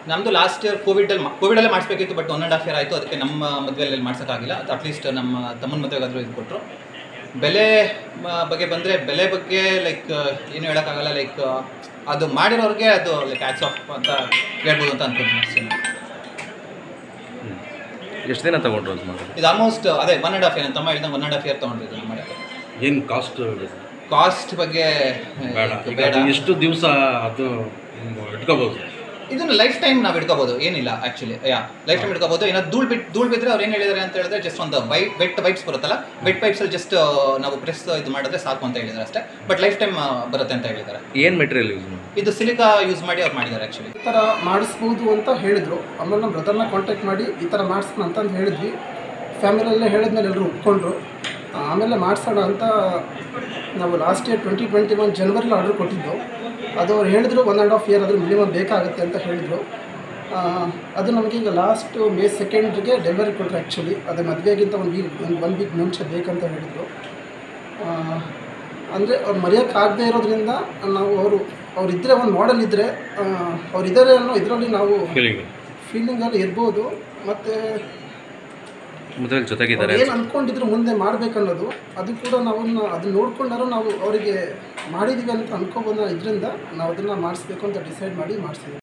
ನಮ್ಮದು last year ಕೋವಿಡಲ್ಲಿ ಕೋವಿಡಲ್ಲೇ ಮಾಡಿಸ್ಬೇಕಿತ್ತು but one and half year ಆಯಿತು ಅದಕ್ಕೆ ನಮ್ಮ ಮದುವೆಯಲ್ಲಿ ಮಾಡ್ಸೋಕ್ಕಾಗಿಲ್ಲ ಅಟ್ಲೀಸ್ಟ್ ನಮ್ಮ ತಮ್ಮನ ಮದುವೆಗಾದರೂ ಇದು ಕೊಟ್ಟರು ಬೆಲೆ ಮ- ಬಗ್ಗೆ ಬಂದರೆ ಬೆಲೆ ಬಗ್ಗೆ ಲೈಕ್ ಏನು ಹೇಳೋಕ್ಕಾಗಲ್ಲ ಲೈಕ್ ಅದು ಮಾಡಿರೋರಿಗೆ ಅದು ಲೈಕ್ ಆ್ಯಕ್ಸ್ ಆಫ್ ಅಂತ ಹೇಳ್ಬೋದು ಅಂತ ಅನ್ಕೊಂತೀನಿ ಅಷ್ಟೇ ನಾನು. ಎಷ್ಟು ದಿನ ತಗೊಂಡ್ರು ಅದು ಮಾಡಿ ಇದು ಆಲ್ಮೋಸ್ಟ್ ಅದೇ ಒನ್ ಆ್ಯಂಡ್ ಹಾಫ್ ಇಯರ್ ತಮ್ಮ ಹೇಳಿದ ಒನ್ ಆ್ಯಂಡ್ ಹಾಫ್ ಇಯರ್ ತೊಗೊಂಡಿದ್ದು ನಮ್ಮ ಮಾಡೋಕ್ಕೆ ಏನು ಕಾಸ್ಟ್ ಕಾಸ್ಟ್ ಬಗ್ಗೆ ಬೇಡ like, ಈಗ ಬೇಡ ಅದು ಎಷ್ಟು ದಿವಸ ಅದು ಇಟ್ಕೋಬೋದು ಇದನ್ನು ಲೈಫ್ ಟೈಮ್ ನಾವು ಇಟ್ಕೋಬೋದು ಏನಿಲ್ಲ ಆ್ಯಕ್ಚುಲಿ ಯಾ ಲೈಫ್ ಟೈಮ್ ಇಟ್ಕೋಬೋದು ಏನೋ ಧೂಳು ಬಿಟ್ಟು ಧೂಳು ಬಿದ್ದರೆ ಅವ್ರು ಏನು ಹೇಳಿದ್ದಾರೆ ಅಂತ ಹೇಳಿದ್ರೆ ಜಸ್ಟ್ ಒಂದು ವೈ ವೆಟ್ ವೈಪ್ಸ್ ಬರುತ್ತಲ್ಲ ವೆಟ್ ಪೈಪ್ಸಲ್ಲಿ ಜಸ್ಟ್ ನಾವು ಪ್ರೆಸ್ ಇದು ಮಾಡಿದ್ರೆ ಸಾಕು ಅಂತ ಹೇಳಿದ್ದಾರೆ ಅಷ್ಟೇ ಬಟ್ ಲೈಫ್ ಟೈಮ್ ಬರುತ್ತೆ ಅಂತ ಹೇಳಿದ್ದಾರೆ ಏನು ಮೆಟೀರಿಯಲ್ ಯೂಸ್ ಮಾಡಿ ಇದು ಸಿಲಿಕಾ ಯೂಸ್ ಮಾಡಿ ಅವ್ರು ಮಾಡಿದ್ದಾರೆ ಆ್ಯಕ್ಚುಲಿ ಈ ಥರ ಮಾಡಿಸ್ಬೋದು ಅಂತ ಹೇಳಿದರು ಆಮೇಲೆ ನಮ್ಮ ಬ್ರದರ್ನ ಕಾಂಟ್ಯಾಕ್ಟ್ ಮಾಡಿ ಈ ಥರ ಮಾಡಿಸೋಣ ಅಂತಂದು ಹೇಳಿದ್ವಿ ಫ್ಯಾಮಿಲಿಯಲ್ಲೇ ಹೇಳಿದ್ಮೇಲೆ ಎಲ್ಲರೂ ಒಪ್ಕೊಂಡ್ರು ಆಮೇಲೆ ಮಾಡಿಸೋಣ ಅಂತ ನಾವು last year twenty twenty one ಜನವರಿಲಿ order ಕೊಟ್ಟಿದ್ದು ಅದು ಅವ್ರು ಹೇಳಿದ್ರು ಒನ್ ಆ್ಯಂಡ್ ಹಾಫ್ ಇಯರ್ ಅದ್ರ ಮಿನಿಮಮ್ ಬೇಕಾಗುತ್ತೆ ಅಂತ ಹೇಳಿದರು ಅದು ನಮಗೆ ಈಗ ಲಾಸ್ಟ್ ಮೇ ಸೆಕೆಂಡ್ಗೆ ಡೆಲಿವರಿ ಕೊಟ್ಟರು ಆ್ಯಕ್ಚುಲಿ ಅದೇ ಮದುವೆಗಿಂತ ಒಂದು ವೀಕ್ ಒಂದು ಒನ್ ವೀಕ್ ಮುಂಚೆ ಬೇಕಂತ ಹೇಳಿದರು ಅಂದರೆ ಅವ್ರು ಮರೆಯೋಕ್ಕಾಗದೇ ಇರೋದ್ರಿಂದ ನಾವು ಅವರು ಅವರಿದ್ದರೆ ಒಂದು ಮಾಡೆಲ್ ಇದ್ದರೆ ಅವರಿದ್ದಾರೆ ಅನ್ನೋ ಇದರಲ್ಲಿ ನಾವು ಫೀಲಿಂಗ್ ಫೀಲಿಂಗಲ್ಲಿ ಇರ್ಬೋದು ಮತ್ತು ಮದುವೆ ಜೊತೆಗಿದ್ದಾರೆ ಏನು ಅಂದ್ಕೊಂಡಿದ್ರು ಮುಂದೆ ಮಾಡಬೇಕನ್ನೋದು ಅದು ಕೂಡ ನಾವು ಅದನ್ನ ನೋಡ್ಕೊಂಡಾರು ನಾವು ಅವರಿಗೆ ಮಾಡಿದ್ದೀವಿ ಅಂತ ಅನ್ಕೊಬೋದ ಇದರಿಂದ ನಾವು ಅದನ್ನು ಮಾಡಿಸ್ಬೇಕು ಅಂತ ಡಿಸೈಡ್ ಮಾಡಿ ಮಾಡಿಸಿದ್ವಿ